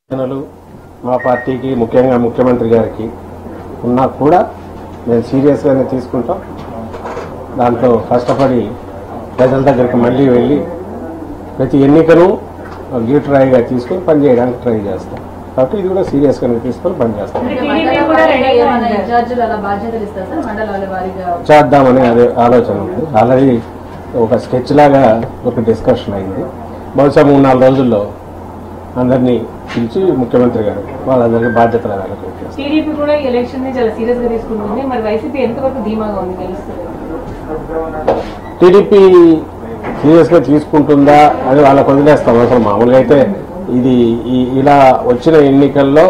జనలు మా పార్టీకి ముఖ్యంగా ముఖ్యమంత్రి గారికి ఉన్నా కూడా మేము సీరియస్గానే తీసుకుంటాం దాంట్లో కష్టపడి ప్రజల దగ్గరికి మళ్ళీ వెళ్ళి ప్రతి ఎన్నికను గీటురాయిగా తీసుకొని పనిచేయడానికి ట్రై చేస్తాం కాబట్టి ఇది కూడా సీరియస్గానే తీసుకొని పనిచేస్తాం అంటే మండల టీడీపీ కూడా వారీగా రెడీగా ఏమైనా ఉంది. ఇన్ఛార్జీలు అలా బాధ్యతలు ఇస్తారు సార్ మండలాల వారీగా చేద్దామనే అదే ఆలోచన ఉంది ఆల్రెడీ ఒక స్కెచ్ లాగా ఒక డిస్కషన్ అయింది బహుశా మూడు నాలుగు రోజుల్లో అందరినీ పిలిచి ముఖ్యమంత్రి గారు వాళ్ళందరికీ బాధ్యతలు allocate చేస్తారు టీడీపీ కూడా ఈ ఎలక్షన్ ని చాలా సీరియస్ గా తీసుకుంటుంది మరి వైసీపీ ఎంతవరకు ధీమాగా ఉంది తెలుస్తుంది టీడీపీ సీరియస్గా తీసుకుంటుందా అది వాళ్ళకు వదిలేస్తాం అసలు మామూలుగా అయితే ఇది ఈ- ఇలా వచ్చిన ఎన్నికల్లో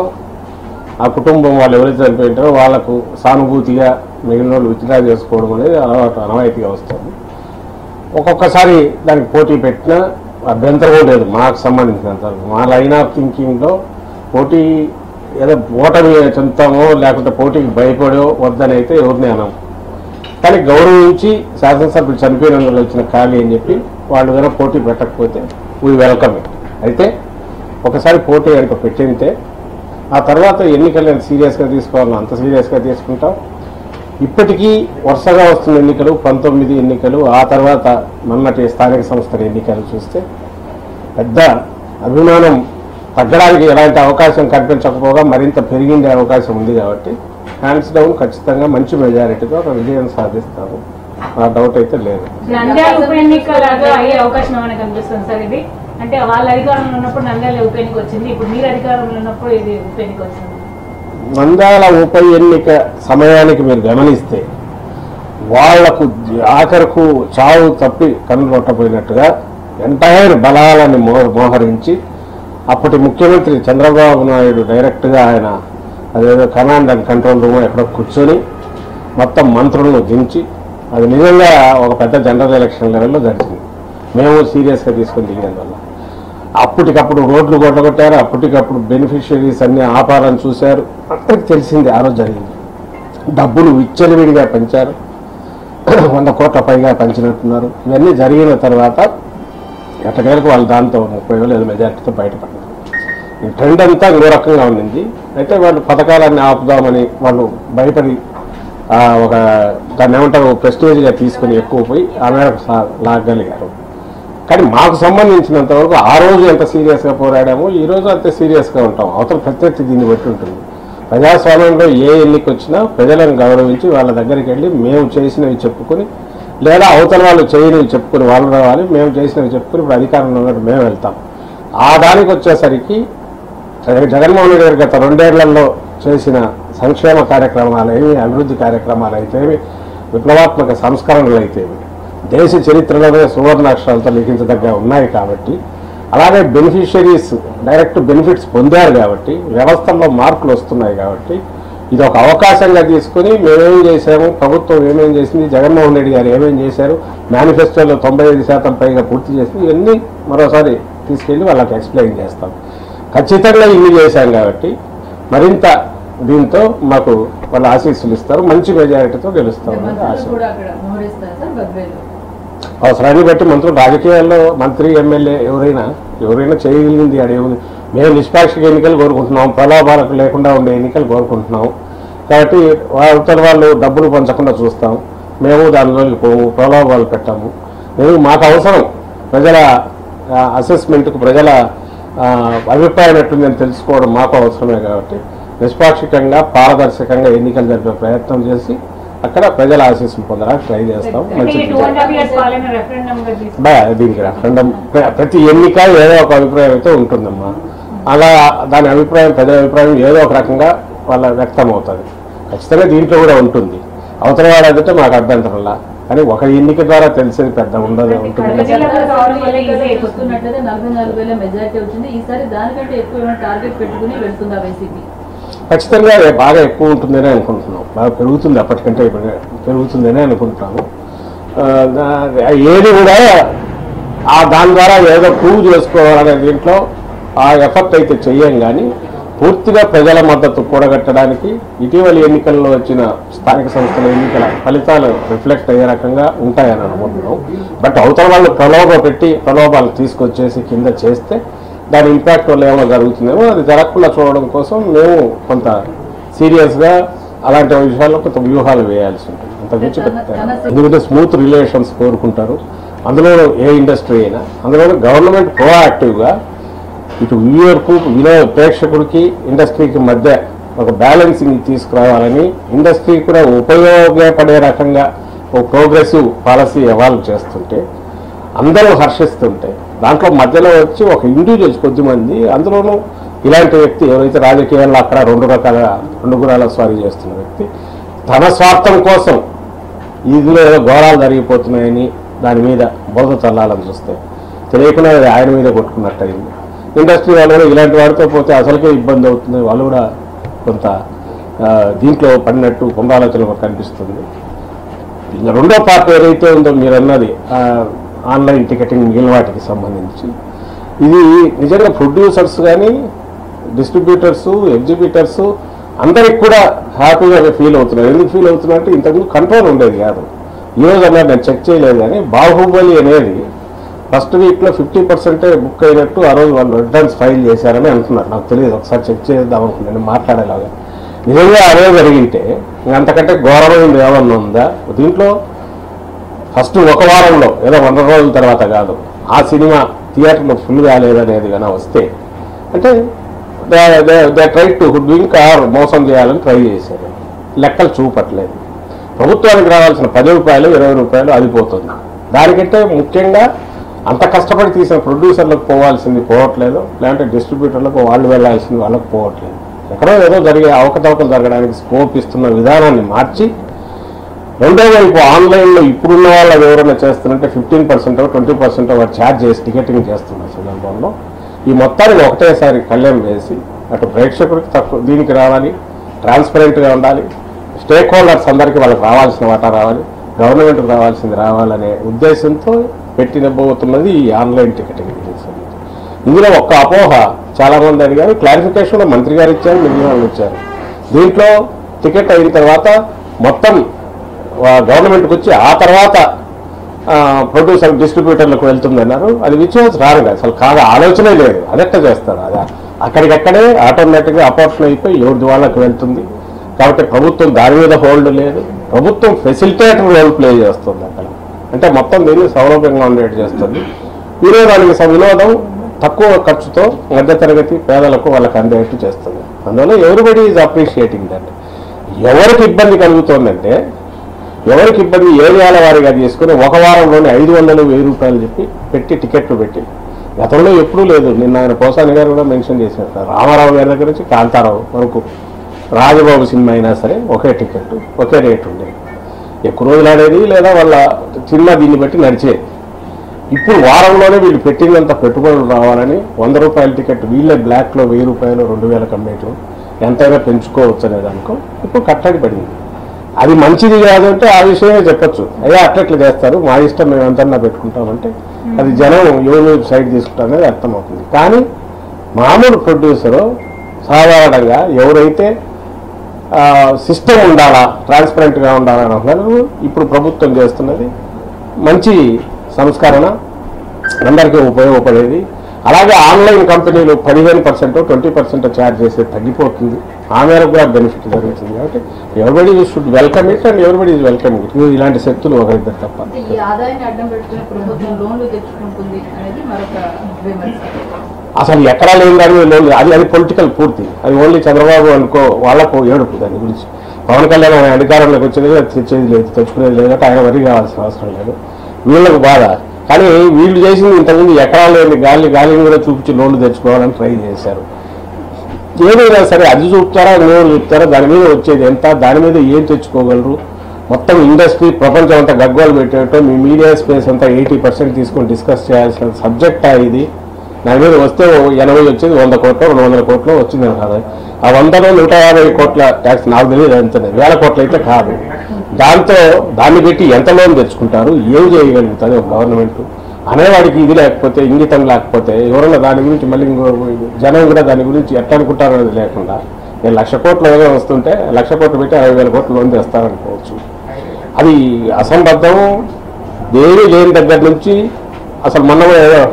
ఆ కుటుంబం వాళ్ళు ఎవరైతే చనిపోయింటారో వాళ్ళకు సానుభూతిగా మిగిలిన వాళ్ళు విత్డ్రా చేసుకోవడం అనేది అలవాటు అనవాయితీగా వస్తుంది ఒక్కొక్కసారి దానికి పోటీ పెట్టినా అభ్యంతరం కూడా లేదు మాకు సంబంధించినంత వరకు. మా లైన్ ఆఫ్ థింకింగ్లో పోటీ ఏదో ఓటమి చెందుతామో లేకుంటే పోటీకి భయపడో వద్దని అయితే ఎవరిని అనం కానీ గౌరవించి శాసనసభ్యులు చనిపోయినందుకు వచ్చిన ఖాళీ అని చెప్పి వాళ్ళు కనుక పోటీ పెట్టకపోతే వీ వెల్కమ్ ఇట్ అయితే ఒకసారి పోటీ కనుక పెట్టింటే ఆ తర్వాత ఎన్నికలను సీరియస్గా తీసుకోవాలని అంత సీరియస్గా తీసుకుంటాం ఇప్పటికీ వరుసగా వస్తున్న ఎన్నికలు పంతొమ్మిది ఎన్నికలు ఆ తర్వాత మొన్నటి స్థానిక సంస్థల ఎన్నికలు చూస్తే పెద్ద అభిమానం తగ్గడానికి ఎలాంటి అవకాశం కనిపించకపోగా మరింత పెరిగిండే అవకాశం ఉంది కాబట్టి హ్యాండ్స్ డౌన్ ఖచ్చితంగా మంచి మెజారిటీతో ఒక విజయం సాధిస్తాము ఆ డౌట్ అయితే లేదు నంద్యాల ఉప ఎన్నిక లాగా అయ్యే అవకాశం ఏమైనా కనిపిస్తుంది సార్ ఇది అంటే వాళ్ళ అధికారంలో ఉన్నప్పుడు నంద్యాల ఉప ఎన్నిక వచ్చింది ఇప్పుడు మీరు అధికారంలో ఉన్నప్పుడు ఇది ఉప ఎన్నిక వచ్చింది నంద్యాల ఉప ఎన్నిక సమయానికి మీరు గమనిస్తే వాళ్లకు ఆఖరకు చావు తప్పి కన్ను కొట్టపోయినట్టుగా ఎంటైర్ బలాలను మో మోహరించి అప్పటి ముఖ్యమంత్రి చంద్రబాబు నాయుడు డైరెక్ట్గా ఆయన అదేదో కమాండ్ అండ్ కంట్రోల్ రూమ్ ఎక్కడో కూర్చొని మొత్తం మంత్రులను దించి అది నిజంగా ఒక పెద్ద జనరల్ ఎలక్షన్ లెవెల్లో జరిగింది మేము సీరియస్గా తీసుకొని దిగినందువల్ల అప్పటికప్పుడు రోడ్లు కొట్టగొట్టారు అప్పటికప్పుడు బెనిఫిషియరీస్ అన్ని ఆపాలని చూశారు అందరికి తెలిసింది ఆ రోజు జరిగింది డబ్బులు విచ్చలవిడిగా పెంచారు వంద కోట్ల పైగా పంచినట్టున్నారు ఇవన్నీ జరిగిన తర్వాత ఎట్టకేలకు వాళ్ళు దాంతో ముప్పై వేలు ఏదో మెజార్టీతో బయటపడ్డారు ఈ ట్రెండ్ అంతా ఇంకో రకంగా ఉండింది అయితే వాళ్ళు పథకాలన్నీ ఆపుదామని వాళ్ళు భయపడి ఆ, ఒక దాన్ని ఏమంటారు ప్రెస్టేజ్గా తీసుకుని ఎక్కువ పోయి ఆ మేరకు సా- లాగలిగారు కానీ మాకు సంబంధించినంత వరకు ఆ రోజు ఎంత సీరియస్గా పోరాడామో ఈ రోజు అంతే సీరియస్గా ఉంటాం అవతల ప్రత్యర్థి దీన్ని బట్టి ఉంటుంది ప్రజాస్వామ్యంలో ఏ ఎన్నిక వచ్చినా ప్రజలను గౌరవించి వాళ్ళ దగ్గరికి వెళ్ళి మేము చేసినవి చెప్పుకొని లేదా అవతల వాళ్ళు చేయనివి చెప్పుకొని వాళ్ళు రావాలి మేము చేసినవి చెప్పుకొని ఇప్పుడు అధికారంలో ఉన్నట్టు మేము వెళ్తాం ఆ దానికి వచ్చేసరికి జగ- జగన్మోహన్ రెడ్డి గారు గత రెండేళ్లలో చేసిన సంక్షేమ కార్యక్రమాలు ఏమి అభివృద్ధి కార్యక్రమాలు అయితేవి విప్లవాత్మక సంస్కరణలు అయితేవి దేశ చరిత్రలోనే సువర్ణాక్షరాలతో లిఖించదగ్గ ఉన్నాయి కాబట్టి అలాగే బెనిఫిషరీస్ డైరెక్ట్ బెనిఫిట్స్ పొందారు కాబట్టి వ్యవస్థల్లో మార్పులు వస్తున్నాయి కాబట్టి ఇది ఒక అవకాశంగా తీసుకుని మేమేం చేశాము ప్రభుత్వం ఏమేం చేసింది జగన్మోహన్ రెడ్డి గారు ఏమేం చేశారు మేనిఫెస్టోలో తొంభై ఐదు శాతం పైగా పూర్తి చేసింది ఇవన్నీ మరోసారి తీసుకెళ్ళి వాళ్ళకి ఎక్స్ప్లెయిన్ చేస్తాం ఖచ్చితంగా ఇన్ని చేశాం కాబట్టి మరింత దీంతో మాకు వాళ్ళ ఆశీస్సులు ఇస్తారు మంచి మెజారిటీతో గెలుస్తాం అనేది ఆశ మంత్రులు కూడా అక్కడ మోహరిస్తారు సార్ బద్వేలు అవసరాన్ని బట్టి మంత్రులు రాజకీయాల్లో మంత్రి ఎమ్మెల్యే ఎవరైనా ఎవరైనా చేయగలిగింది అడేముంది మేము నిష్పాక్షిక ఎన్నికలు కోరుకుంటున్నాం ప్రలోభాలకు లేకుండా ఉండే ఎన్నికలు కోరుకుంటున్నాం కాబట్టి అవతల వాళ్ళు డబ్బులు పంచకుండా చూస్తాం మేము దానిలోకి పోము ప్రలోభాలు పెట్టాము లేదు మాకు అవసరం ప్రజల అసెస్మెంట్కు ప్రజల ఆ, అభిప్రాయం ఎట్లుందని తెలుసుకోవడం మాకు అవసరమే కాబట్టి నిష్పాక్షికంగా పారదర్శకంగా ఎన్నికలు జరిపే ప్రయత్నం చేసి అక్కడ ప్రజల ఆశీస్సులు పొందడానికి ట్రై చేస్తాం అంటే మంచి ఈ టూ అండ్ హాఫ్ ఇయర్స్ పాలన రెఫరెండం గా తీసుకుంటారు బా దీనికి రెఫరెండం ప్ర- ప్రతి ఎన్నిక ఏదో ఒక అభిప్రాయం అయితే ఉంటుందమ్మా అలా దాని అభిప్రాయం ప్రజల అభిప్రాయం ఏదో ఒక రకంగా వాళ్ళ వ్యక్తం అవుతుంది ఖచ్చితంగా దీంట్లో కూడా ఉంటుంది అవతల వాడు అదంటే మాకు అభ్యంతరంలా కానీ ఒక ఎన్నిక ద్వారా తెలిసేది పెద్ద ఉండదు ఉంటుంది కడప జిల్లా కూడా కావడం వల్ల ఈజీ ఎన్నికల్లో అయిపోతుంది. చూస్తున్నట్లయితే నలభై నాలుగు వేల మెజారిటీ వచ్చింది ఈసారి దానికంటే ఎక్కువ ఏమైనా టార్గెట్ పెట్టుకుని వెళ్తుందా వైసీపీ ఖచ్చితంగా అది బాగా ఎక్కువ ఉంటుందనే అనుకుంటున్నాం బాగా పెరుగుతుంది అప్పటికంటే ఇప్పుడు పెరుగుతుందనే అనుకుంటున్నాము ఆ, దా- ఏది కూడా ఆ దాని ద్వారా ఏదో ప్రూవ్ చేసుకోవాలనే దీంట్లో ఆ ఎఫర్ట్ అయితే చెయ్యం కానీ పూర్తిగా ప్రజల మద్దతు కూడగట్టడానికి ఇటీవలి ఎన్నికల్లో వచ్చిన స్థానిక సంస్థల ఎన్నికల ఫలితాలు రిఫ్లెక్ట్ అయ్యే రకంగా ఉంటాయని అనుకుంటున్నాం బట్ అవతల వాళ్ళు ప్రలోభ పెట్టి ప్రలోభాలు తీసుకొచ్చేసి కింద చేస్తే దాని ఇంపాక్ట్ వల్ల ఏమైనా జరుగుతుందేమో అది జరగకుండా చూడడం కోసం మేము కొంత సీరియస్గా అలాంటి విషయాల్లో కొంత వ్యూహాలు వేయాల్సి ఉంటుంది అంత మించి తన- పెద్ద- తన- ఎందుకంటే స్మూత్ రిలేషన్స్ కోరుకుంటారు అందులో ఏ ఇండస్ట్రీ అయినా అందులో గవర్నమెంట్ ప్రోయాక్టివ్గా ఇటు వ్యూవర్కు వినోద ప్రేక్షకుడికి ఇండస్ట్రీకి మధ్య ఒక బ్యాలెన్సింగ్ తీసుకురావాలని ఇండస్ట్రీ కూడా ఉపయోగపడే రకంగా ఒక ప్రోగ్రెసివ్ పాలసీ ఎవాల్వ్ చేస్తుంటే అందరూ హర్షిస్తుంటే దాంట్లో మధ్యలో వచ్చి ఒక ఇండివిజువల్స్ కొద్దిమంది అందులోనూ ఇలాంటి వ్యక్తి ఎవరైతే రాజకీయాల్లో అక్కడ రెండు రకాల రెండు గుణాల స్వారీ చేస్తున్న వ్యక్తి తన స్వార్థం కోసం ఇందులో ఏదో ఘోరాలు జరిగిపోతున్నాయని దాని మీద బురద చల్లాలని చూస్తే తెలియకుండా అది ఆయన మీద కొట్టుకున్నట్టు అయింది ఇండస్ట్రీ వాళ్ళు కూడా ఇలాంటి వాడితో పోతే అసలుకే ఇబ్బంది అవుతుంది వాళ్ళు కూడా కొంత ఆ, దీంట్లో పడినట్టు పునరాలోచన కూడా కనిపిస్తుంది ఇంకా రెండో పార్ట్ ఏదైతే ఉందో మీరు అన్నది ఆ, ఆన్లైన్ టికెటింగ్ మిగిలిన వాటికి సంబంధించి ఇది నిజంగా ప్రొడ్యూసర్స్ కానీ డిస్ట్రిబ్యూటర్స్ ఎగ్జిబిటర్స్ అందరికి కూడా హ్యాపీగా ఫీల్ అవుతున్నారు ఎందుకు ఫీల్ అవుతున్నారంటే ఇంతకుముందు కంట్రోల్ ఉండేది కాదు ఈ రోజు అన్నారు నేను చెక్ చేయలేదు కానీ బాహుబలి అనేది ఫస్ట్ వీక్లో ఫిఫ్టీ పర్సెంటే బుక్ అయినట్టు ఆ రోజు వాళ్ళు రిటర్న్స్ ఫైల్ చేశారని అంటున్నారు నాకు తెలియదు ఒకసారి చెక్ చేద్దాం అనుకున్నాను మాట్లాడేలాగా నిజంగా అదే జరిగింటే ఇంక అంతకంటే ఘోరమైంది ఏమన్నా ఉందా దీంట్లో ఫస్ట్ ఒక వారంలో ఏదో వంద రోజుల తర్వాత కాదు ఆ సినిమా థియేటర్లో ఫుల్ కాలేదనేది కానీ వస్తే అంటే they try to drink or మోసం చేయాలని ట్రై చేశారు లెక్కలు చూపట్లేదు ప్రభుత్వానికి రావాల్సిన పది రూపాయలు ఇరవై రూపాయలు అది పోతుంది దానికంటే ముఖ్యంగా అంత కష్టపడి తీసిన ప్రొడ్యూసర్లకు పోవాల్సింది పోవట్లేదు లేదంటే డిస్ట్రిబ్యూటర్లకు వాళ్ళు వెళ్ళాల్సింది వాళ్ళకు పోవట్లేదు ఎక్కడో ఏదో జరిగే అవకతవకలు జరగడానికి స్కోప్ ఇస్తున్న విధానాన్ని మార్చి రెండో వైపు ఆన్లైన్లో ఇప్పుడున్న వాళ్ళు అది ఎవరైనా చేస్తున్నారంటే ఫిఫ్టీన్ పర్సెంట్ ట్వంటీ పర్సెంట్ వాడు ఛార్జ్ చేసి టికెటింగ్ చేస్తున్న సందర్భంలో ఈ మొత్తాన్ని ఒకటేసారి కళ్యాణ్ వేసి అటు ప్రేక్షకుడికి తక్కువ దీనికి రావాలి ట్రాన్స్పరెంట్గా ఉండాలి స్టేక్ హోల్డర్స్ అందరికీ వాళ్ళకి రావాల్సిన వాటా రావాలి గవర్నమెంట్కి రావాల్సింది రావాలనే ఉద్దేశంతో పెట్టినబోతున్నది ఈ ఆన్లైన్ టికెటింగ్ బిజినెస్ అనేది. ఇందులో ఒక్క అపోహ చాలా మంది అడిగారు క్లారిఫికేషన్ మంత్రి గారు ఇచ్చారు మిగిలిన వాళ్ళు ఇచ్చారు దీంట్లో టికెట్ అయిన తర్వాత మొత్తం వా- గవర్నమెంట్కి వచ్చి ఆ తర్వాత ప్రొడ్యూసర్ డిస్ట్రిబ్యూటర్లకు వెళ్తుంది అన్నారు అది విచ్చేసి రారు కదా అసలు కాదు ఆలోచనే లేదు అదెట్ట చేస్తారు అది అక్కడికక్కడే ఆటోమేటిక్గా అపార్షన్ అయిపోయి ఎవరి వాళ్ళకి వెళ్తుంది కాబట్టి ప్రభుత్వం దాని మీద హోల్డ్ లేదు ప్రభుత్వం ఫెసిలిటేటర్ రోల్ ప్లే చేస్తుంది అక్కడ అంటే మొత్తం దీన్ని సౌలభ్యంగా ఉండేట్టు చేస్తుంది వినోదానికి స- వినోదం తక్కువ ఖర్చుతో మధ్యతరగతి పేదలకు వాళ్ళకి అందేట్టు చేస్తుంది అందువల్ల ఎవరిబడి ఈజ్ అప్రిషియేటింగ్ దట్ ఎవరికి ఇబ్బంది కలుగుతోందంటే ఎవరికి ఇబ్బంది ఏరియాల వారిగా తీసుకుని ఒక వారంలోనే ఐదు వందలు వెయ్యి రూపాయలు చెప్పి పెట్టి టికెట్లు పెట్టి గతంలో ఎప్పుడూ లేదు నిన్న ఆయన పోసాని గారు కూడా మెన్షన్ చేసినట్టు రామారావు గారి దగ్గర నుంచి కాంతారావు వరకు రాజబాబు సినిమా అయినా సరే ఒకే టికెట్ ఒకే రేట్ ఉండేది ఎక్కువ రోజులు ఆడేది లేదా వాళ్ళ సినిమా దీన్ని బట్టి నడిచేది ఇప్పుడు వారంలోనే వీళ్ళు పెట్టినంత పెట్టుబడులు రావాలని వంద రూపాయల టికెట్ వీళ్ళే బ్లాక్లో వెయ్యి రూపాయలు రెండు వేల కమ్మేయటం ఎంతైనా పెంచుకోవచ్చు అనేది అనుకో ఇప్పుడు కట్టడి పడింది అది మంచిది కాదు అంటే ఆ విషయమే చెప్పొచ్చు అయ్యా అట్లట్లు చేస్తారు మా ఇష్టం మేము ఎంతన్నా పెట్టుకుంటామంటే అది జనం ఎవరి సైడ్ తీసుకుంటాం అనేది అర్థమవుతుంది కానీ మామూలు ప్రొడ్యూసరు సాధారణంగా ఎవరైతే సిస్టమ్ ఉండాలా ట్రాన్స్పరెంట్గా ఉండాలని అంటున్నారు ఇప్పుడు ప్రభుత్వం చేస్తున్నది మంచి సంస్కరణ అందరికీ ఉపయోగపడేది అలాగే ఆన్లైన్ కంపెనీలు పదిహేను పర్సెంట్ ట్వంటీ పర్సెంట్ ఛార్జ్ చేసేది తగ్గిపోతుంది ఆ మేరకు కూడా బెనిఫిట్ జరుగుతుంది కాబట్టి everybody should welcome it and everybody is welcome it ఇలాంటి శక్తులు ఒకరిద్దరు తప్ప అంటే ఈ ఆదాయాన్ని అడ్డం పెట్టుకుని ప్రభుత్వం లోన్లు తెచ్చుకుంటుంది అనేది మరొక విమర్శ అసలు ఎక్కడా లేని దాని మీద లోన్ అది అది పొలిటికల్ పూర్తి అది ఓన్లీ చంద్రబాబు అనుకో వాళ్ళకు ఏడుపు దాని గురించి పవన్ కళ్యాణ్ ఆయన అధికారంలోకి వచ్చేది అది తెచ్చేది లేదు తెచ్చుకునేది లేదు కాబట్టి ఆయన వరి కావాల్సిన అవసరం లేదు వీళ్ళకు బాధ కానీ వీళ్ళు చేసింది ఇంతకుముందు ఎక్కడా లేని గాలి గాలిని కూడా చూపించి లోన్లు తెచ్చుకోవాలని ట్రై చేశారు ఏదైనా సరే అది చూపుతారా ఇంకోటి చూపుతారా దాని మీద వచ్చేది ఎంత దాని మీద ఏం తెచ్చుకోగలరు మొత్తం ఇండస్ట్రీ ప్రపంచం అంతా గగ్గోలు పెట్టేటో మీ మీడియా స్పేస్ అంతా ఎయిటీ పర్సెంట్ తీసుకొని డిస్కస్ చేయాల్సిన సబ్జెక్టా ఇది దాని మీద వస్తే ఓ ఎనభై వచ్చేది వంద కోట్లు రెండు వందల కోట్లు వచ్చింది కాదు ఆ వందలో నూట యాభై కోట్ల ట్యాక్స్ నాకు తెలియదు అంతనే వేల కోట్లు అయితే కాదు దాంతో దాన్ని పెట్టి ఎంత లోన్ తెచ్చుకుంటారు ఏం చేయగలుగుతుంది ఒక గవర్నమెంట్ అనేవాడికి ఇది లేకపోతే ఇంగితం లేకపోతే ఎవరైనా దాని గురించి మళ్ళీ ఇంకో జనం కూడా దాని గురించి ఎట్లా అనుకుంటారు అనేది లేకుండా నేను లక్ష కోట్లు ఏదో వస్తుంటే లక్ష కోట్లు పెట్టి అరవై వేల కోట్లు లోన్ తెస్తారనుకోవచ్చు అది అసంబద్ధం దేని లేని దగ్గర నుంచి అసలు మొన్న ఏదో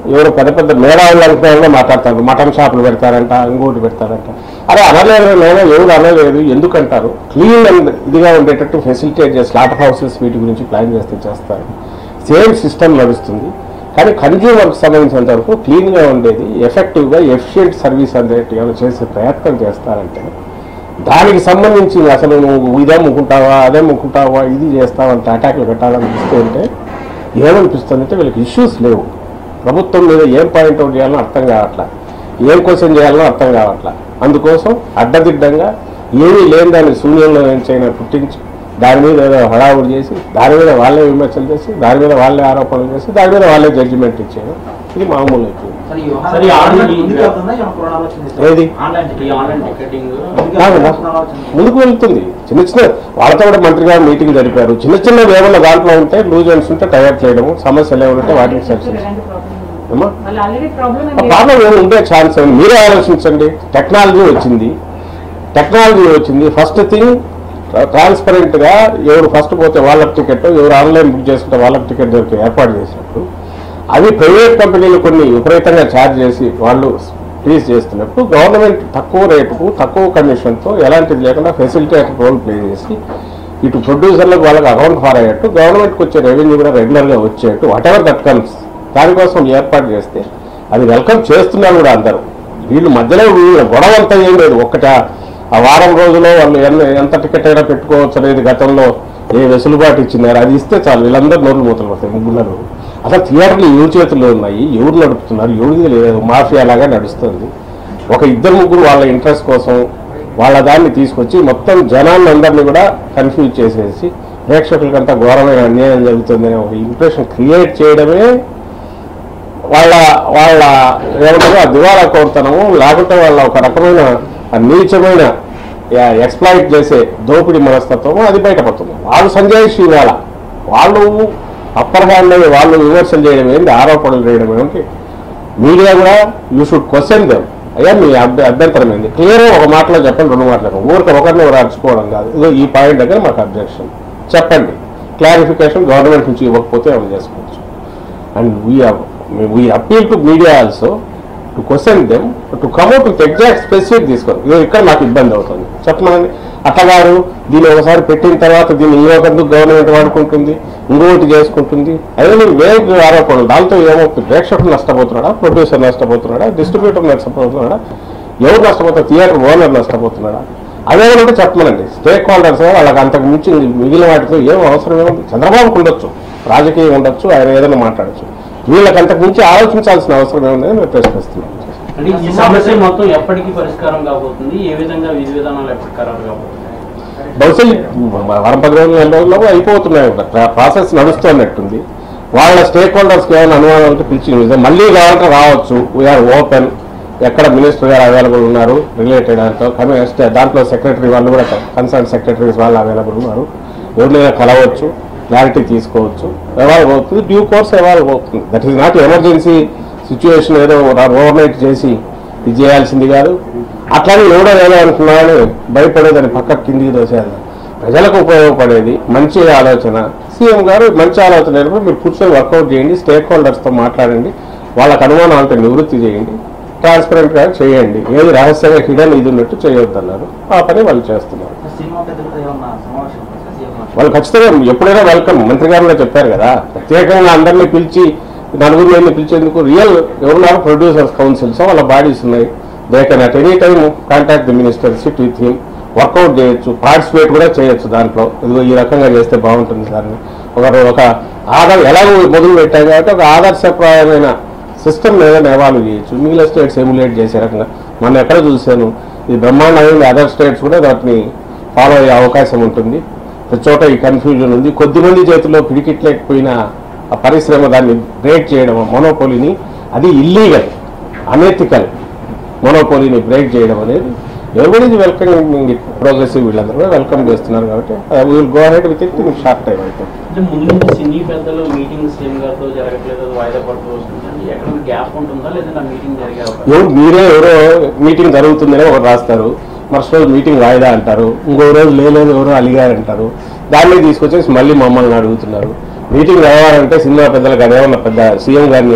ఎవరు పెద్ద పెద్ద మేధావులు అనుకున్నా మాట్లాడతారు మటన్ షాపులు పెడతారంట ఇంకోటి పెడతారంట అరే అనలేదు నేను ఎవరు అనలేదు ఎందుకంటారు క్లీన్ అండ్ ఇదిగా ఉండేటట్టు ఫెసిలిటేట్ చేసి స్లాటర్ హౌసెస్ వీటి గురించి ప్లాన్ చేస్తే చేస్తారు సేమ్ సిస్టమ్ నడుస్తుంది కానీ కన్జ్యూమర్కి సంబంధించినంత వరకు క్లీన్గా ఉండేది ఎఫెక్టివ్గా ఎఫిషియెంట్ సర్వీస్ అందేటి ఏమైనా చేసే ప్రయత్నం చేస్తారంటే దానికి సంబంధించి అసలు నువ్వు ఇదే ముక్కుంటావా అదే ముక్కుంటావా ఇది చేస్తావంటే అటాక్లు పెట్టాలనిపిస్తూ ఉంటే ఏమనిపిస్తుంది అంటే వీళ్ళకి ఇష్యూస్ లేవు ప్రభుత్వం మీద ఏం పాయింట్ అవుట్ చేయాలో అర్థం కావట్లా ఏం క్వశ్చన్ చేయాలో అర్థం కావట్లా అందుకోసం అడ్డదిడ్డంగా ఏమీ లేని దాన్ని శూన్యంలో చైనా పుట్టించి దాని మీద ఏదో హడావుడి చేసి దాని మీద వాళ్ళే విమర్శలు చేసి దాని మీద వాళ్ళే ఆరోపణలు చేసి దాని మీద వాళ్ళే జడ్జిమెంట్ ఇచ్చేది ఇది మామూలు అయిపోయింది సరే, ఈ సరే, ఈ ఆన్లైన్ ఆన్లైన్ ముందుకు వెళ్తుందా? ఏమైనా కరోనా వచ్చింది సార్? ఏది ఆన్లైన్ ఈ ఆన్లైన్ టికెటింగ్ ముందుకు కాదు వెళ్తుందా? నా- కరోనా వచ్చింది. ముందుకు వెళ్తుంది చిన్న చిన్న వాళ్ళతో కూడా మంత్రి గారు మీటింగ్ జరిపారు చిన్న చిన్నవి ఏమన్నా దాంట్లో ఉంటే లూజ్ ఎండ్స్ ఉంటే టైర్ చేయడము సమస్యలు ఏమైనా ఉంటే వాటికి సెక్షన్ ఎలాంటి ప్రాబ్లం ఏమా వాళ్ళు ఆల్రెడీ ప్రాబ్లం ఆ ప్రాబ్లం ఏమి ఉండే ఛాన్స్ ఏమి మీరే ఆలోచించండి టెక్నాలజీ వచ్చింది టెక్నాలజీ వచ్చింది ఫస్ట్ థింగ్ ట్రాన్స్పరెంట్ గా ఎవరు ఫస్ట్ పోతే వాళ్ళకి టికెట్ ఎవరు ఆన్లైన్ బుక్ చేసుకుంటే వాళ్ళకి టికెట్ దొరికి ఏర్పాటు చేసినప్పుడు అవి ప్రైవేట్ కంపెనీలు కొన్ని విపరీతంగా ఛార్జ్ చేసి వాళ్ళు ప్లీజ్ చేస్తున్నప్పుడు గవర్నమెంట్ తక్కువ రేటుకు తక్కువ కమిషన్తో ఎలాంటిది లేకుండా ఫెసిలిటేటర్ రోల్ ప్లే చేసి ఇటు ప్రొడ్యూసర్లకు వాళ్ళకి అకౌంట్ ఫార్ అయ్యేట్టు గవర్నమెంట్కి వచ్చే రెవెన్యూ కూడా రెగ్యులర్గా వచ్చేట్టు వాట్ ఎవర్ దట్ కమ్స్ దానికోసం ఏర్పాటు చేస్తే అది వెల్కమ్ చేస్తున్నారు కూడా అందరూ వీళ్ళు మధ్యలో వీళ్ళ గొడవ అంతా ఏం లేదు ఒక్కట ఆ వారం రోజుల్లో వాళ్ళు ఎన్ని ఎంత టికెట్ అయినా పెట్టుకోవచ్చు అనేది గతంలో ఏ వెసులుబాటు ఇచ్చినారు అది ఇస్తే చాలు వీళ్ళందరూ నోర్లు మూతలు పడతాయి ముగ్గురు అసలు థియేటర్లు ఎవరి చేతుల్లో ఉన్నాయి ఎవరు నడుపుతున్నారు ఎవరిది లేదు మాఫియా లాగా నడుస్తుంది ఒక ఇద్దరు ముగ్గురు వాళ్ళ ఇంట్రెస్ట్ కోసం వాళ్ళ దాన్ని తీసుకొచ్చి మొత్తం జనాన్ని అందరినీ కూడా కన్ఫ్యూజ్ చేసేసి ప్రేక్షకులకంతా ఘోరమైన అన్యాయం జరుగుతుందనే ఒక ఇంప్రెషన్ క్రియేట్ చేయడమే వాళ్ళ వాళ్ళ ఏమంటారు ఆ దివాలా కోరుతనము లేకపోతే వాళ్ళ ఒక రకమైన ఆ నీచమైన ఎక్స్ప్లాయిట్ చేసే దోపిడీ మనస్తత్వము అది బయటపడుతుంది వాళ్ళు సంజయ్ ఇవాళ వాళ్ళు అప్పర్ హ్యాండ్ అయ్యి వాళ్ళు విమర్శలు చేయడం ఏంటి ఆరోపణలు చేయడం ఏంటి మీడియా కూడా యూ షుడ్ క్వశ్చన్ దెమ్ అయ్యా మీ అభ్య అభ్యంతరం ఏంది క్లియర్ ఒక మాటలో చెప్పండి రెండు మాటలు ఊరికి ఒకరిని ఒకరు అరుచుకోవడం కాదు ఇదో ఈ పాయింట్ దగ్గర మాకు అబ్జెక్షన్ చెప్పండి క్లారిఫికేషన్ గవర్నమెంట్ నుంచి ఇవ్వకపోతే అమలు చేసుకోవచ్చు and we we appeal to media also to question them to come out with exact specific తీసుకోండి ఇదో ఇక్కడ నాకు ఇబ్బంది అవుతుంది చెప్పమని అట్టగారు దీన్ని ఒకసారి పెట్టిన తర్వాత దీన్ని ఇంకొకందుకు గవర్నమెంట్ వాడుకుంటుంది ఇంకొకటి చేసుకుంటుంది అదే మీరు వేరే ఆరోపణలు దాంతో ఏమవుతుంది ప్రేక్షకుడు నష్టపోతున్నాడా ప్రొడ్యూసర్ నష్టపోతున్నాడా డిస్ట్రిబ్యూటర్ నష్టపోతున్నాడా ఎవరు నష్టపోతారు థియేటర్ ఓనర్ నష్టపోతున్నాడా అదేమంటే చెప్పమనండి స్టేక్ హోల్డర్స్ వాళ్ళకి అంతకు మించి మిగిలిన వాటితో ఏం అవసరం ఏముంది చంద్రబాబుకు ఉండొచ్చు రాజకీయం ఉండొచ్చు ఆయన ఏదైనా మాట్లాడచ్చు వీళ్ళకి అంతకు మించి ఆలోచించాల్సిన అవసరం ఏముందని మేము ప్రశ్నిస్తున్నాం అంటే ఈ సమస్య మొత్తం ఎప్పటికీ పరిష్కారం కాబోతుంది ఏ విధంగా విధి విధానాలు ఎప్పటికి ఖరారు కాబోతుంది బహుశా ఈ వారం పది రోజులు నెల రోజుల్లో అయిపోతున్నాయి ప్రా- ప్రాసెస్ నడుస్తున్నట్టుంది వాళ్ళ స్టేక్ హోల్డర్స్కి ఏమైనా అనుమానం ఉంటే పిలిచి మళ్ళీ కావాలంటే రావచ్చు వీఆర్ ఓపెన్ ఎక్కడ మినిస్టర్ గారు అవైలబుల్ ఉన్నారు రిలేటెడ్ దాంట్లో కమిషన్ దాంట్లో సెక్రటరీ వాళ్ళు కూడా కన్సర్న్ సెక్రటరీస్ వాళ్ళు అవైలబుల్ ఉన్నారు ఎవరినైనా కలవచ్చు క్లారిటీ తీసుకోవచ్చు ఎవాల్వ్ అవుతుంది డ్యూ కోర్స్ ఎవాల్వ్ అవుతుంది that is not emergency situation ఏదో ఓవర్ నైట్ చేసి ఇది చేయాల్సింది కాదు అట్లానే ఎవడో ఏదో అనుకున్నామని భయపడేదని పక్క కిందికి దోసేది ప్రజలకు ఉపయోగపడేది మంచి ఆలోచన సీఎం గారు మంచి ఆలోచన అయినప్పుడు మీరు కూర్చొని వర్కౌట్ చేయండి స్టేక్ హోల్డర్స్తో మాట్లాడండి వాళ్ళకి అనుమానం అంటే నివృత్తి చేయండి ట్రాన్స్పరెంట్గా చేయండి ఏది రహస్యంగా హిడన్ ఇది ఉన్నట్టు చేయొద్దన్నారు ఆ పని వాళ్ళు చేస్తున్నారు సినిమా పెద్దలతో ఏమన్నా సమావేశం ఉందా సార్? సీఎం గారు? వాళ్ళు ఖచ్చితంగా ఎప్పుడైనా వెల్కమ్ మంత్రి గారు కూడా చెప్పారు కదా ప్రత్యేకంగా అందరినీ పిలిచి నలుగురు మంది పిలిచేందుకు రియల్ ఎవరున్నారు ప్రొడ్యూసర్స్ కౌన్సిల్స్ వాళ్ళ బాడీస్ ఉన్నాయి they can at any time contact the minister sit with him work out చేయొచ్చు పార్టిసిపేట్ కూడా చేయొచ్చు దాంట్లో ఇదిగో ఈ రకంగా చేస్తే బాగుంటుంది దాన్ని ఒక ఒక ఆధార్ ఎలాగో మొదలు పెట్టాం కాబట్టి ఒక ఆదర్శప్రాయమైన సిస్టమ్ ఏదైనా ఎవాల్వ్ చేయొచ్చు మిగిలిన స్టేట్స్ ఎమ్యులేట్ చేసే రకంగా మనం ఎక్కడ చూశాను ఇది బ్రహ్మాండమైన అదర్ స్టేట్స్ కూడా వాటిని ఫాలో అయ్యే అవకాశం ఉంటుంది ప్రతి చోట ఈ కన్ఫ్యూజన్ ఉంది కొద్దిమంది చేతిలో పిడికిట్లేకపోయిన ఆ పరిశ్రమ దాన్ని బ్రేక్ చేయడం మొనోపోలీని అది ఇల్లీగల్ అనెథికల్ మొనోపోలీని బ్రేక్ చేయడం అనేది ఎవరిబడి వెల్కమింగ్ ప్రోగ్రెసివ్ వీళ్ళందరూ కూడా వెల్కమ్ చేస్తున్నారు కాబట్టి will go ahead with it in short time అయితే అంటే ముందు నుంచి సినీ పెద్దలు మీటింగ్ సీఎం గారితో జరగట్లేదు అది వాయిదా పడుతూ వస్తుంది ఎక్కడ గ్యాప్ ఉంటుందా లేదంటే ఆ మీటింగ్ జరిగే అవకాశం ఎవరు మీరే ఎవరో మీటింగ్ జరుగుతుందని ఒకరు రాస్తారు మరుసటి రోజు మీటింగ్ వాయిదా అంటారు ఇంకో రోజు లేలేదు ఎవరో అలిగారు అంటారు దాన్ని తీసుకొచ్చేసి మళ్ళీ మమ్మల్ని అడుగుతున్నారు మీటింగ్ రావాలంటే సినిమా పెద్దలకు అదేమన్నా పెద్ద సీఎం గారిని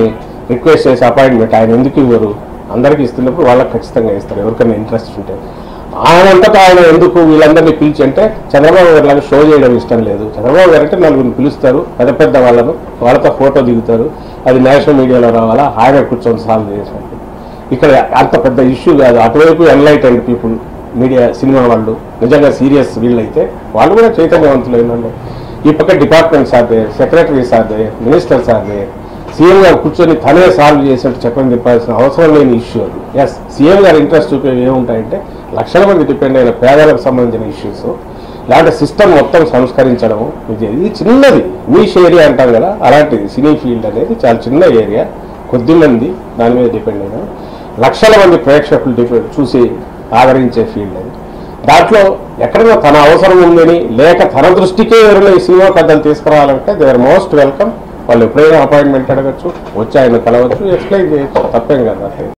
రిక్వెస్ట్ చేసి అపాయింట్మెంట్ ఆయన ఎందుకు ఇవ్వరు అందరికీ ఇస్తున్నప్పుడు వాళ్ళకి ఖచ్చితంగా ఇస్తారు ఎవరికైనా ఇంట్రెస్ట్ ఉంటే ఆయన అంతటా ఆయన ఎందుకు వీళ్ళందరినీ పిలిచి అంటే చంద్రబాబు గారి లాగా షో చేయడం ఇష్టం లేదు చంద్రబాబు గారు అంటే నలుగురిని పిలుస్తారు పెద్ద పెద్ద వాళ్ళను వాళ్ళతో ఫోటో దిగుతారు అది నేషనల్ మీడియాలో రావాలా ఆయన కూర్చొని సాల్వ్ చేసినట్టు ఇక్కడ అంత పెద్ద ఇష్యూ కాదు అటువైపు ఎన్లైటెండ్ పీపుల్ మీడియా సినిమా వాళ్ళు నిజంగా సీరియస్ వీళ్ళైతే వాళ్ళు కూడా చైతన్యవంతులైన వాళ్ళు ఈ పక్క డిపార్ట్మెంట్ సార్దే సెక్రటరీ సార్దే మినిస్టర్ సార్దే సీఎం గారు కూర్చొని తనే సాల్వ్ చేసినట్టు చెప్పని చెప్పాల్సిన అవసరం లేని ఇష్యూ అది ఎస్ సీఎం గారు ఇంట్రెస్ట్ చూపేవి ఏముంటాయంటే లక్షల మంది డిపెండ్ అయిన పేదలకు సంబంధించిన ఇష్యూస్ ఇలాంటి సిస్టమ్ మొత్తం సంస్కరించడం ఇది ఇది చిన్నది నీష్ ఏరియా అంటాం కదా అలాంటిది సినీ ఫీల్డ్ అనేది చాలా చిన్న ఏరియా కొద్ది మంది దాని మీద డిపెండ్ అయిన లక్షల మంది ప్రేక్షకులు డిపెండ్ చూసి ఆదరించే ఫీల్డ్ అది దాంట్లో ఎక్కడైనా తన అవసరం ఉందని లేక తన దృష్టికే ఎవరైనా ఈ సినిమా కథలు తీసుకురావాలంటే దే ఆర్ మోస్ట్ వెల్కమ్ వాళ్ళు ఎప్పుడైనా అపాయింట్మెంట్ అడగచ్చు వచ్చి ఆయన కలవచ్చు ఎక్స్ప్లెయిన్ చేయొచ్చు తప్పేం కదా